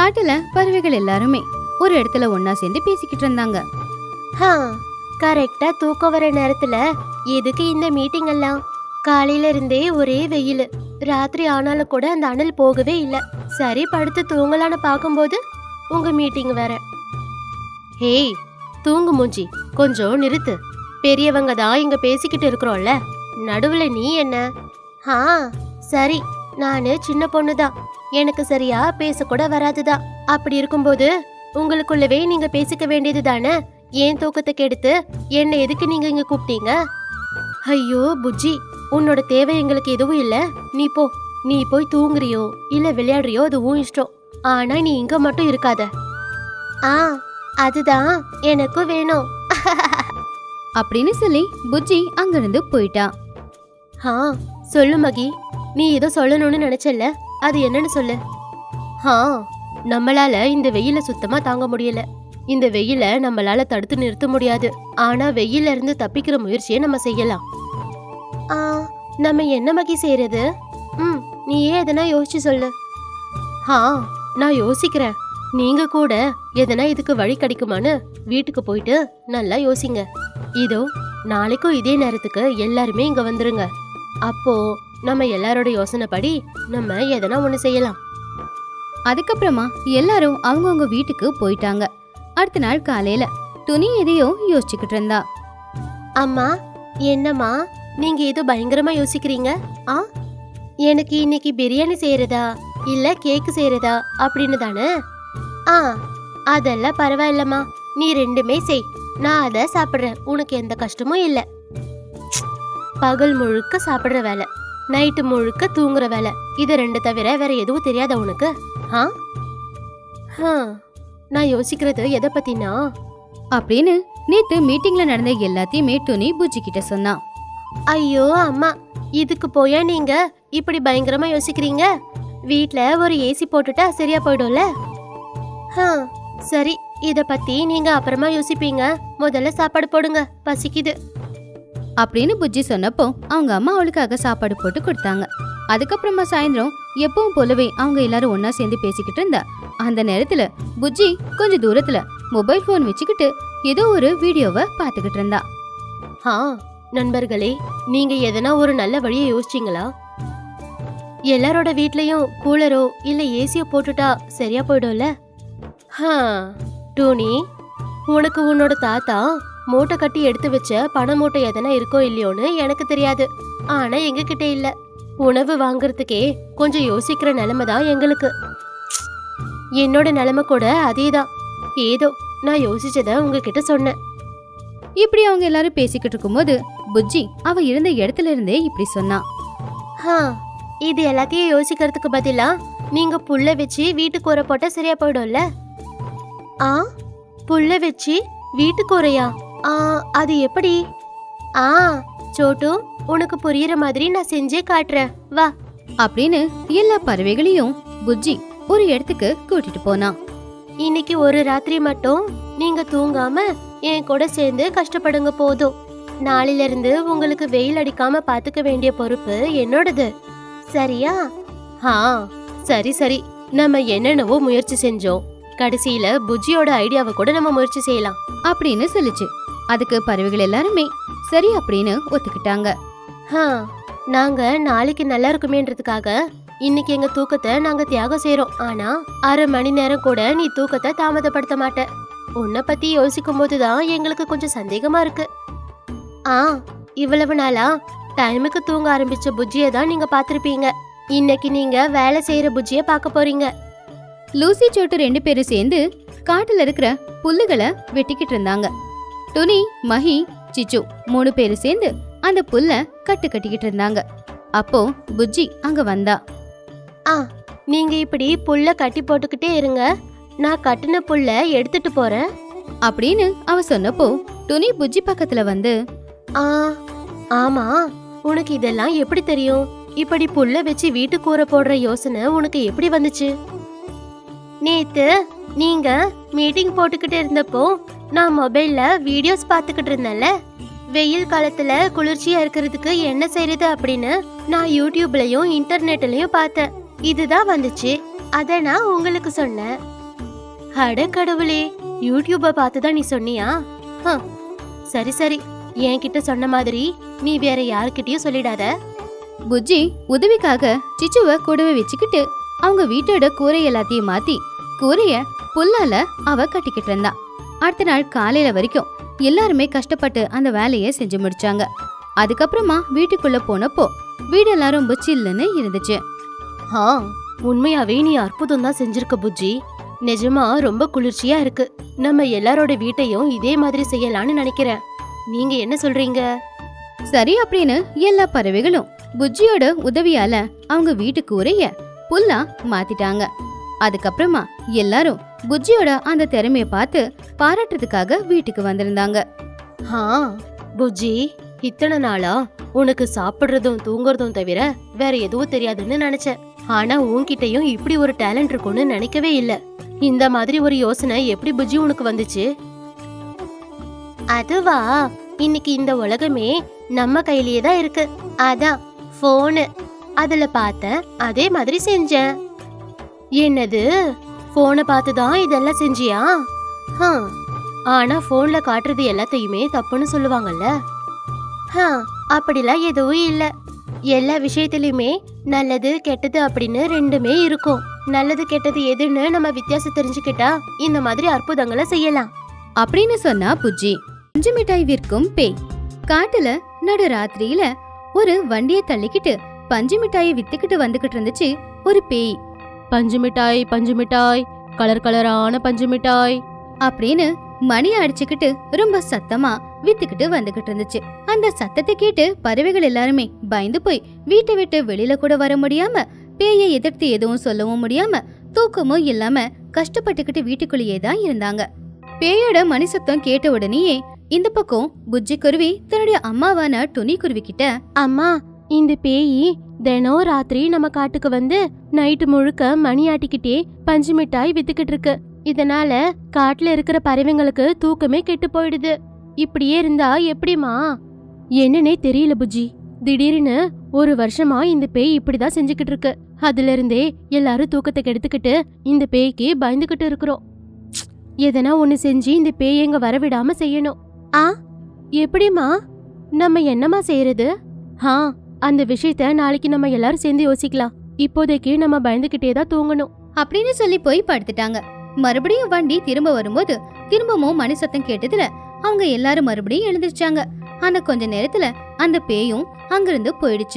காட்டுல பறவைகள் எல்லாருமே ஒரு இடத்துல ஒன்னா சேர்ந்து பேசிக்கிட்டு இருந்தாங்க ஹா கரெக்டா தூக்கம் வர நேரத்துல எதுக்கு இந்த மீட்டிங் எல்லாம் காலையில இருந்தே ஒரே வெயில் ராத்திரி ஆனாலும் கூட அந்த அனல் போகவே இல்ல சரி படுத்து தூங்கலான்னு பார்க்கும்போது உங்க மீட்டிங் வேற ஹேய் தூங்கு மூஞ்சி கொஞ்சம் நிறுத்து பெரியவங்க தான் இங்க பேசிக்கிட்டு இருக்கிறோம்ல நடுவுல நீ என்ன ஆ சரி நானு சின்ன பொண்ணு தான் எனக்கு சரியா பேசக்கூட வராதுதான் அப்படி இருக்கும்போது உங்களுக்குள்ளவே நீங்க பேசிக்க வேண்டியது தானே ஏன் தூக்கத்தை கெடுத்து என்ன எதுக்கு நீங்க இங்க கூப்பிட்டீங்க ஐயோ புஜ்ஜி உன்னோட தேவை எங்களுக்கு எதுவும் இல்ல நீ போ நீ போய் தூங்குறியோ இல்ல விளையாடுறியோ அது உன் இஷ்டம் ஆனா நீ இங்க மட்டும் இருக்காத ஆ அதுதான் எனக்கும் வேணும் அப்படின்னு சொல்லி புஜ்ஜி அங்கிருந்து போயிட்டா ஆ சொல்லு மகி நீ ஏதோ சொல்லணும்னு நினைச்சல அது என்னன்னு சொல்லு ஆ நம்மளால இந்த வெயில சுத்தமா தாங்க முடியல இந்த வெயில நம்மளால தடுத்து நிறுத்த முடியாது ஆனா வெயில இருந்து தப்பிக்கிற முயற்சியை நம்ம செய்யலாம் ஆ நம்ம என்ன மகி செய்யறது ம் நீயே எதனா யோசிச்சு சொல்லு ஆ நான் யோசிக்கிறேன் நீங்க கூட எதனா இதுக்கு வழி கிடைக்குமான்னு வீட்டுக்கு போயிட்டு நல்லா யோசிங்க இதோ நாளைக்கும் இதே நேரத்துக்கு எல்லாருமே இங்க வந்துருங்க அப்போ நம்ம எல்லாரோட யோசனைப்படி நம்ம எதனா ஒண்ணு செய்யலாம் அதுக்கப்புறமா எல்லாரும் அவங்கவங்க வீட்டுக்கு போயிட்டாங்க அடுத்த நாள் காலையில துணி எதையோ யோசிச்சுக்கிட்டு இருந்தா அம்மா என்னம்மா நீங்க ஏதோ பயங்கரமா யோசிக்கிறீங்க ஆ எனக்கு இன்னைக்கு பிரியாணி செய்யறதா இல்ல கேக்கு செய்யறதா அப்படின்னு தானே ஆ அதெல்லாம் பரவாயில்லம்மா நீ ரெண்டுமே செய் நான் அதை சாப்பிடுறேன் உனக்கு எந்த கஷ்டமும் இல்ல பகல் முழுக்க சாப்பிடுற வேலை நைட்டு முழுக்க தூங்குற வேலை இது ரெண்டு தவிர வேற எதுவும் தெரியாதா உனக்கு ஆ ஆ, நான் யோசிக்கிறது எதை பத்தினா அப்படின்னு நேத்து மீட்டிங்ல நடந்த எல்லாத்தையுமே துணி புஜ்ஜி கிட்ட சொன்னான் ஐயோ அம்மா இதுக்கு போயா நீங்க இப்படி பயங்கரமா யோசிக்கிறீங்க வீட்ல ஒரு ஏசி போட்டுட்டா சரியா போயிடும்ல ஹா, சரி இத பத்தி நீங்க அப்புறமா யோசிப்பீங்க முதல்ல சாப்பாடு போடுங்க பசிக்குது அப்படின்னு புஜ்ஜி சொன்னப்போ அவங்க அம்மா அவளுக்காக சாப்பாடு போட்டு கொடுத்தாங்க அதுக்கப்புறமா சாயந்தரம் எப்பவும் போலவே அவங்க எல்லாரும் ஒண்ணா சேர்ந்து பேசிக்கிட்டு இருந்தா அந்த நேரத்துல புஜ்ஜி கொஞ்ச தூரத்துல மொபைல் போன் வச்சுக்கிட்டு ஏதோ ஒரு வீடியோவை பார்த்துக்கிட்டு இருந்தா ஆ நண்பர்களே நீங்க எதனா ஒரு நல்ல வழியை யோசிச்சீங்களா எல்லாரோட வீட்லயும் கூலரோ இல்ல ஏசியோ போட்டுட்டா சரியா போயிடும்ல ஹா டோனி உனக்கு உன்னோட தாத்தா மூட்டை கட்டி எடுத்து வச்ச பண மூட்டை எதனா இருக்கோ இல்லையோன்னு எனக்கு தெரியாது ஆனா எங்க கிட்ட இல்ல உணவு வாங்குறதுக்கே கொஞ்சம் யோசிக்கிற நிலைமை தான் எங்களுக்கு என்னோட நிலைமை கூட அதேதான் ஏதோ நான் யோசிச்சத உங்ககிட்ட சொன்னேன் இப்படி அவங்க எல்லாரும் பேசிக்கிட்டு இருக்கும்போது புஜ்ஜி அவ இருந்த இடத்துல இருந்தே இப்படி சொன்னா ஹா இது எல்லாத்தையும் யோசிக்கிறதுக்கு பதிலா நீங்க புல்ல வச்சு வீட்டுக்கு உர போட்டா சரியா போயிடும்ல ஆ புல்ல வச்சு வீட்டுக்கு உரையா ஆ அது எப்படி ஆ சோட்டு உனக்கு புரியுற மாதிரி நான் செஞ்சே காட்டுறேன் வா அப்படின்னு எல்லா பறவைகளையும் புஜ்ஜி ஒரு இடத்துக்கு கூட்டிட்டு போனான் இன்னைக்கு ஒரு ராத்திரி மட்டும் நீங்க தூங்காம என் கூட சேர்ந்து கஷ்டப்படுங்க போதும் நாளையில இருந்து உங்களுக்கு வெயில் அடிக்காம பாத்துக்க வேண்டிய பொறுப்பு என்னோடது சரியா ஆ சரி சரி நம்ம என்னென்னவோ முயற்சி செஞ்சோம் கடைசியில புஜ்ஜியோட ஐடியாவை கூட நம்ம முயற்சி செய்யலாம் அப்படின்னு சொல்லுச்சு அதுக்கு பறவைகள் எல்லாருமே சரி அப்படின்னு ஒத்துக்கிட்டாங்க ஹா நாங்க நாளைக்கு நல்லா இருக்குமேன்றதுக்காக இன்னைக்கு எங்க தூக்கத்தை நாங்க தியாகம் செய்றோம் ஆனா அரை மணி நேரம் கூட நீ தூக்கத்தை தாமதப்படுத்த மாட்ட உன்னை பத்தி யோசிக்கும் போதுதான் எங்களுக்கு கொஞ்சம் சந்தேகமா இருக்கு ஆ இவ்வளவு நாளா டைமுக்கு தூங்க ஆரம்பிச்ச புஜ்ஜியை தான் நீங்க பாத்திருப்பீங்க இன்னைக்கு நீங்க வேலை செய்யற புஜ்ஜிய பார்க்க போறீங்க லூசி சோட்டு ரெண்டு பேரும் சேர்ந்து காட்டுல இருக்கிற புல்லுகளை வெட்டிக்கிட்டு இருந்தாங்க துணி மஹி சிச்சு மூணு பேரும் சேர்ந்து அந்த புல்ல கட்டு கட்டிக்கிட்டு இருந்தாங்க அப்போ புஜ்ஜி அங்க வந்தா ஆ நீங்க இப்படி புல்ல கட்டி போட்டுக்கிட்டே இருங்க நான் கட்டின புல்ல எடுத்துட்டு போறேன் அப்படின்னு அவ சொன்னப்போ துணி புஜ்ஜி பக்கத்துல வந்து ஆ ஆமா உனக்கு இதெல்லாம் எப்படி தெரியும் இப்படி புல்ல வச்சு வீட்டு கூரை போடுற யோசனை உனக்கு எப்படி வந்துச்சு நேத்து நீங்க மீட்டிங் போட்டுக்கிட்டு இருந்தப்போ நான் மொபைல்ல வீடியோஸ் பார்த்துக்கிட்டு இருந்தேன்ல வெயில் காலத்துல குளிர்ச்சியா இருக்கிறதுக்கு என்ன செய்யறது அப்படின்னு நான் யூடியூப்லயும் இன்டர்நெட்லயும் பார்த்தேன் இதுதான் வந்துச்சு அத நான் உங்களுக்கு சொன்னேன் அட கடவுளே யூடியூப பார்த்து தான் நீ சொன்னியா ஹ, சரி சரி என்கிட்ட சொன்ன மாதிரி நீ வேற யாருக்கிட்டயும் சொல்லிடாத புஜ்ஜி உதவிக்காக சிச்சுவ கூடவே வச்சுக்கிட்டு அவங்க வீட்டோட கூரை எல்லாத்தையும் மாத்தி கூரைய புல்லால அவ கட்டிக்கிட்டு இருந்தா அடுத்த நாள் காலையில வரைக்கும் எல்லாருமே கஷ்டப்பட்டு அந்த வேலையை செஞ்சு முடிச்சாங்க அதுக்கப்புறமா வீட்டுக்குள்ள போனப்போ வீடெல்லாம் ரொம்ப சில்லுன்னு இருந்துச்சு ஆ உண்மையாவே நீ அற்புதம் தான் செஞ்சிருக்க புஜ்ஜி நிஜமா ரொம்ப குளிர்ச்சியா இருக்கு நம்ம எல்லாரோட வீட்டையும் இதே மாதிரி செய்யலாம்னு நினைக்கிறேன் நீங்க என்ன சொல்றீங்க சரி அப்படின்னு எல்லா பறவைகளும் புஜ்ஜியோட உதவியால அவங்க வீட்டு கூரைய புல்லா மாத்திட்டாங்க அதுக்கப்புறமா எல்லாரும் புஜ்ஜியோட அந்த திறமைய பார்த்து பாராட்டுறதுக்காக வீட்டுக்கு வந்திருந்தாங்க ஆ புஜ்ஜி இத்தனை நாளா உனக்கு சாப்பிடுறதும் தூங்குறதும் தவிர வேற எதுவும் தெரியாதுன்னு நினைச்சேன் ஆனா உன்கிட்டயும் இப்படி ஒரு டேலண்ட் இருக்கும்னு நினைக்கவே இல்ல இந்த மாதிரி ஒரு யோசனை எப்படி புஜ்ஜி உனக்கு வந்துச்சு அதுவா இன்னைக்கு இந்த உலகமே நம்ம கையிலேயே தான் இருக்கு அதான் போனு அதுல பார்த்தேன் அதே மாதிரி செஞ்சேன் என்னது போனை பார்த்து தான் இதெல்லாம் செஞ்சியா ஹம். ஆனா போன்ல காட்டுறது எல்லாத்தையுமே தப்புன்னு சொல்லுவாங்கல்ல ஹா அப்படிலாம் எதுவும் இல்ல எல்லா விஷயத்திலயுமே நல்லது கெட்டது அப்படின்னு ரெண்டுமே இருக்கும் நல்லது கெட்டது எதுன்னு நம்ம வித்தியாசம் தெரிஞ்சுக்கிட்டா இந்த மாதிரி அற்புதங்களை செய்யலாம் அப்படின்னு சொன்னா புஜ்ஜி பஞ்சு மிட்டாய் விற்கும் பேய் காட்டுல நடு ராத்திரியில ஒரு வண்டிய தள்ளிக்கிட்டு பஞ்சு மிட்டாயை வித்துக்கிட்டு வந்துகிட்டு இருந்துச்சு ஒரு பேய் பஞ்சு மிட்டாய் பஞ்சு மிட்டாய் கலர் கலரான பஞ்சு மிட்டாய் அப்படின்னு மணி அடிச்சுக்கிட்டு ரொம்ப சத்தமா வித்துக்கிட்டு வந்துகிட்டு இருந்துச்சு அந்த சத்தத்தை கேட்டு பறவைகள் எல்லாருமே பயந்து போய் வீட்டை விட்டு வெளியில கூட வர முடியாம பேயை எதிர்த்து எதுவும் சொல்லவும் முடியாம தூக்கமும் இல்லாம கஷ்டப்பட்டுக்கிட்டு வீட்டுக்குள்ளேயே தான் இருந்தாங்க பேயோட மணி சத்தம் கேட்ட உடனேயே இந்த பக்கம் புஜ்ஜி குருவி தன்னுடைய அம்மாவான துணி குருவி கிட்ட அம்மா இந்த பேயி தினம் ராத்திரி நம்ம காட்டுக்கு வந்து நைட்டு முழுக்க மணி ஆட்டிக்கிட்டே பஞ்சு மிட்டாய் வித்துக்கிட்டு இருக்கு இதனால காட்டுல இருக்கிற பறவைங்களுக்கு தூக்கமே கெட்டு போயிடுது இப்படியே இருந்தா எப்படிமா என்னன்னே தெரியல புஜ்ஜி திடீர்னு ஒரு வருஷமா இந்த பேய் இப்படிதான் செஞ்சுக்கிட்டு இருக்கு அதுல இருந்தே எல்லாரும் தூக்கத்தை கெடுத்துக்கிட்டு இந்த பேய்க்கு பயந்துகிட்டு இருக்கிறோம் ப்ச். எதனா ஒண்ணு செஞ்சு இந்த பேய் எங்க வரவிடாம செய்யணும் ஆ எப்படிமா நம்ம என்னமா செய்யறது ஆ அந்த விஷயத்த நாளைக்கு நம்ம எல்லாரும் சேர்ந்து யோசிக்கலாம் இப்போதைக்கு நம்ம பயந்துகிட்டே தான் தூங்கணும் அப்படின்னு சொல்லி போய் படுத்துட்டாங்க மறுபடியும் வண்டி திரும்ப வரும்போது திரும்பவும் மணி சத்தம் கேட்டதுல அவங்க எல்லாரும் மறுபடியும் எழுந்திருச்சாங்க ஆனா கொஞ்ச நேரத்துல அந்த பேயும் அங்கிருந்து போயிடுச்சு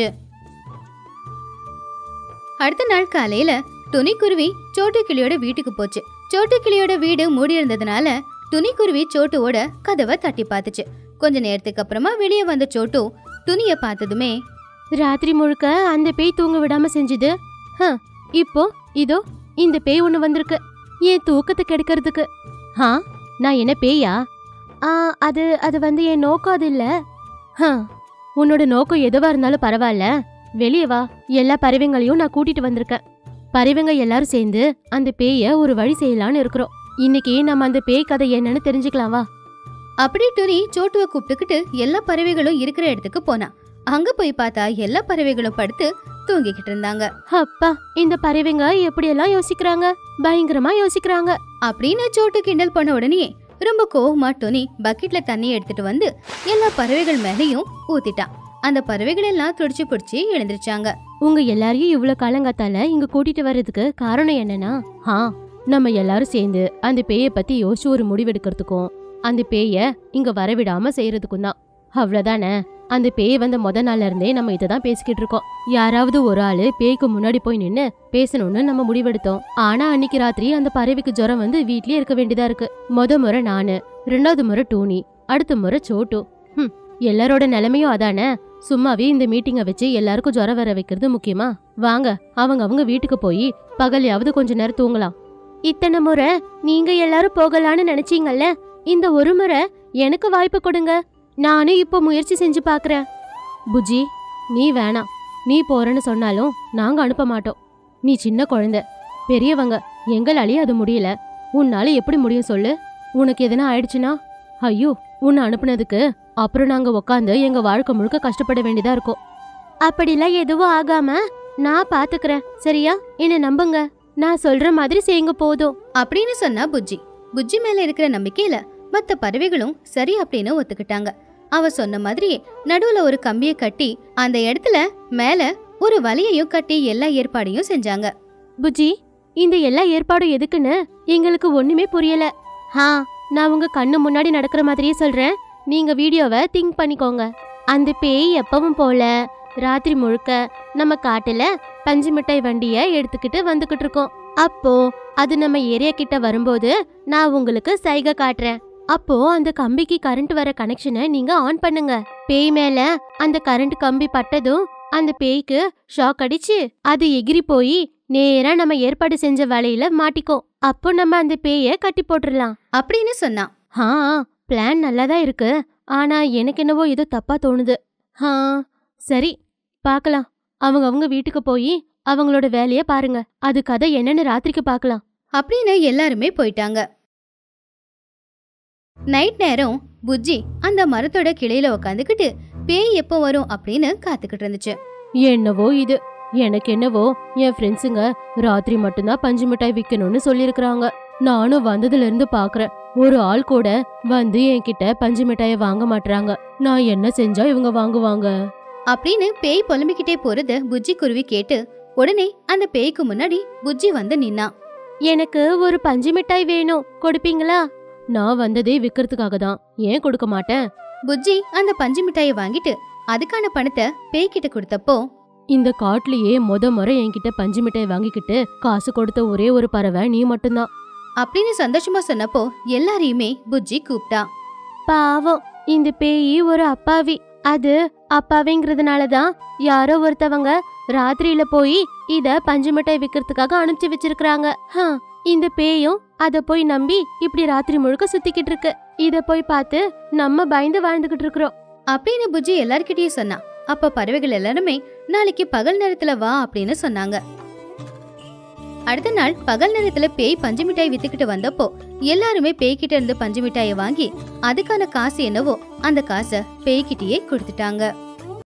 அடுத்த நாள் காலையில துணிக்குருவி சோட்டு கிளியோட வீட்டுக்கு போச்சு சோட்டு கிளியோட வீடு மூடி இருந்ததுனால துணிக்குருவி சோட்டுவோட கதவை தட்டி பார்த்துச்சு கொஞ்ச நேரத்துக்கு அப்புறமா வெளியே வந்த சோட்டு துணிய பார்த்ததுமே ராத்திரி முழுக்க அந்த பேய் தூங்க விடாம செஞ்சுது ஹ, இப்போ இதோ இந்த பேய் ஒண்ணு வந்திருக்கு என் தூக்கத்தை கெடுக்கிறதுக்கு ஆ நான் என்ன பேயா ஆ அது அது வந்து என் நோக்கம் அது இல்ல ஹ, உன்னோட நோக்கம் எதுவா இருந்தாலும் பரவாயில்ல வெளியே வா எல்லா பறவைங்களையும் நான் கூட்டிட்டு வந்திருக்கேன் பறவைங்க எல்லாரும் சேர்ந்து அந்த பேய ஒரு வழி செய்யலான்னு இருக்கிறோம் இன்னைக்கு நம்ம அந்த பேய் கதை என்னன்னு தெரிஞ்சுக்கலாம் வா அப்படி துணி சோட்டுவை கூப்பிட்டுக்கிட்டு எல்லா பறவைகளும் இருக்கிற இடத்துக்கு போனா அங்க போய் பார்த்தா எல்லா பறவைகளும் படுத்து தூங்கிக்கிட்டு இருந்தாங்க அப்பா இந்த பறவைங்க எப்படியெல்லாம் யோசிக்கிறாங்க பயங்கரமா யோசிக்கிறாங்க அப்படின்னு சோட்டு கிண்டல் பண்ண உடனே ரொம்ப கோவமா டொனி பக்கெட்ல தண்ணி எடுத்துட்டு வந்து எல்லா பறவைகள் மேலேயும் ஊத்திட்டான் அந்த பறவைகள் எல்லாம் துடிச்சு பிடிச்சி எழுந்திருச்சாங்க உங்க எல்லாரையும் இவ்ளோ காலங்காத்தால இங்க கூட்டிட்டு வர்றதுக்கு காரணம் என்னன்னா ஆ நம்ம எல்லாரும் சேர்ந்து அந்த பேயை பத்தி யோசிச்சு ஒரு முடிவெடுக்கிறதுக்கும் அந்த பேய இங்க வரவிடாம செய்யறதுக்கும் தான் அவ்வளவுதானே அந்த பேய் வந்த முத நாள்ல இருந்தே நம்ம இதை தான் பேசிக்கிட்டு இருக்கோம் யாராவது ஒரு ஆளு பேய்க்கு முன்னாடி போய் நின்னு பேசணும்னு நம்ம முடிவெடுத்தோம் ஆனா அன்னைக்கு ராத்திரி அந்த பறவைக்கு ஜுரம் வந்து வீட்லயே இருக்க வேண்டியதா இருக்கு முத முறை நானு ரெண்டாவது முறை டோனி அடுத்த முறை சோட்டு ஹம், எல்லாரோட நிலைமையும் அதானே சும்மாவே இந்த மீட்டிங்கை வச்சு எல்லாருக்கும் ஜுரம் வர வைக்கிறது முக்கியமா வாங்க அவங்க அவங்க வீட்டுக்கு போய் பகல்யாவது கொஞ்ச நேரம் தூங்கலாம் இத்தனை முறை நீங்க எல்லாரும் போகலான்னு நினைச்சீங்கல்ல இந்த ஒரு முறை எனக்கு வாய்ப்பு கொடுங்க நானும் இப்போ முயற்சி செஞ்சு பார்க்கறேன் புஜி நீ வேணாம் நீ போறேன்னு சொன்னாலும் நாங்க அனுப்ப மாட்டோம் நீ சின்ன குழந்தை பெரியவங்க எங்களாலேயே அது முடியல உன்னால எப்படி முடியும் சொல்லு உனக்கு எதனா ஆயிடுச்சுன்னா ஐயோ உன்னை அனுப்புனதுக்கு அப்புறம் நாங்க உக்காந்து எங்க வாழ்க்கை முழுக்க கஷ்டப்பட வேண்டியதா இருக்கும் அப்படிலாம் எதுவும் ஆகாம நான் பாத்துக்கிறேன் சரியா என்ன நம்புங்க நான் சொல்ற மாதிரி செய்யுங்க போதும் அப்படின்னு சொன்னா புஜ்ஜி புஜ்ஜி மேல இருக்கிற நம்பிக்கையில மத்த பறவைகளும் சரி அப்படின்னு ஒத்துக்கிட்டாங்க அவ சொன்ன மாதிரியே நடுவுல ஒரு கம்பியை கட்டி அந்த இடத்துல மேல ஒரு வலையையும் கட்டி எல்லா ஏற்பாடையும் செஞ்சாங்க புஜி இந்த எல்லா ஏற்பாடும் எதுக்குன்னு எங்களுக்கு ஒண்ணுமே புரியல ஹா நான் உங்க கண்ணு முன்னாடி நடக்கிற மாதிரியே சொல்றேன் நீங்க வீடியோவை திங்க் பண்ணிக்கோங்க அந்த பேய் எப்பவும் போல ராத்திரி முழுக்க நம்ம காட்டுல பஞ்சு மிட்டாய் வண்டிய எடுத்துக்கிட்டு வந்துகிட்டு இருக்கோம் அப்போ அது நம்ம ஏரியா கிட்ட வரும்போது நான் உங்களுக்கு சைகை காட்டுறேன் அப்போ அந்த கம்பிக்கு கரண்ட் வர கனெக்ஷனை நீங்க ஆன் பண்ணுங்க பேய் மேல அந்த கரண்ட் கம்பி பட்டதும் அந்த பேய்க்கு ஷாக் அடிச்சு அது எகிரி போய் நேரா நம்ம ஏற்பாடு செஞ்ச வேலையில மாட்டிக்கும் அப்போ நம்ம அந்த பேய கட்டி போட்டுடலாம் அப்படின்னு சொன்னான் ஆ பிளான் நல்லா தான் இருக்கு ஆனா எனக்கு என்னவோ ஏதோ தப்பா தோணுது ஆ சரி பார்க்கலாம் அவங்க அவங்க வீட்டுக்கு போய் அவங்களோட வேலைய பாருங்க அது கதை என்னன்னு ராத்திரிக்கு பார்க்கலாம் அப்படின்னு எல்லாருமே போயிட்டாங்க நைட் நேரம் புஜ்ஜி அந்த மரத்தோட கிளையில உக்காந்துக்கிட்டு பேய் எப்போ வரும் அப்படின்னு காத்துக்கிட்டு இருந்துச்சு என்னவோ இது எனக்கு என்னவோ என் ஃப்ரெண்ட்ஸுங்க ராத்திரி மட்டும்தான் பஞ்சு மிட்டாய் விற்கணும்னு சொல்லியிருக்கிறாங்க நானும் வந்ததுல இருந்து பாக்குறேன் ஒரு ஆள் கூட வந்து என்கிட்ட பஞ்சு மிட்டாய வாங்க மாட்றாங்க நான் என்ன செஞ்சா இவங்க வாங்குவாங்க அப்படின்னு பேய் புலம்பிக்கிட்டே போறத புஜ்ஜி குருவி கேட்டு உடனே அந்த பேய்க்கு முன்னாடி புஜ்ஜி வந்து நின்னான் எனக்கு ஒரு பஞ்சு மிட்டாய் வேணும் கொடுப்பீங்களா நான் வந்ததே விக்கிறதுக்காக தான் ஏன் கொடுக்க மாட்டேன் புஜ்ஜி அந்த பஞ்சு மிட்டாயை வாங்கிட்டு அதுக்கான பணத்தை பேய்கிட்ட கொடுத்தப்போ இந்த காட்டுலயே மொத முறை என்கிட்ட பஞ்சு மிட்டாய் வாங்கிக்கிட்டு காசு கொடுத்த ஒரே ஒரு பறவை நீ மட்டும்தான் அப்படின்னு சந்தோஷமா சொன்னப்போ எல்லாரையுமே புஜ்ஜி கூப்பிட்டா பாவம் இந்த பேய் ஒரு அப்பாவி அது அப்பாவிங்கிறதுனால தான் யாரோ ஒருத்தவங்க ராத்திரியில போய் இத பஞ்சு மிட்டாய் விக்கிறதுக்காக அனுப்பிச்சு வச்சிருக்காங்க ஹம், இந்த பேயும் அத போய் நம்பி இப்படி ராத்திரி முழுக்க சுத்திக்கிட்டு இருக்கு இத போய் பார்த்து நம்ம பயந்து வாழ்ந்துகிட்டு இருக்கிறோம் அப்படின்னு புஜ்ஜி எல்லார்கிட்டயும் சொன்னான் அப்ப பறவைகள் எல்லாருமே நாளைக்கு பகல் நேரத்துல வா அப்படின்னு சொன்னாங்க அடுத்த நாள் பகல் நேரத்துல பேய் பஞ்சு மிட்டாய் வித்துக்கிட்டு வந்தப்போ எல்லாருமே பேய்கிட்ட இருந்து பஞ்சு மிட்டாயை வாங்கி அதுக்கான காசு என்னவோ அந்த காசை பேய்கிட்டயே கொடுத்துட்டாங்க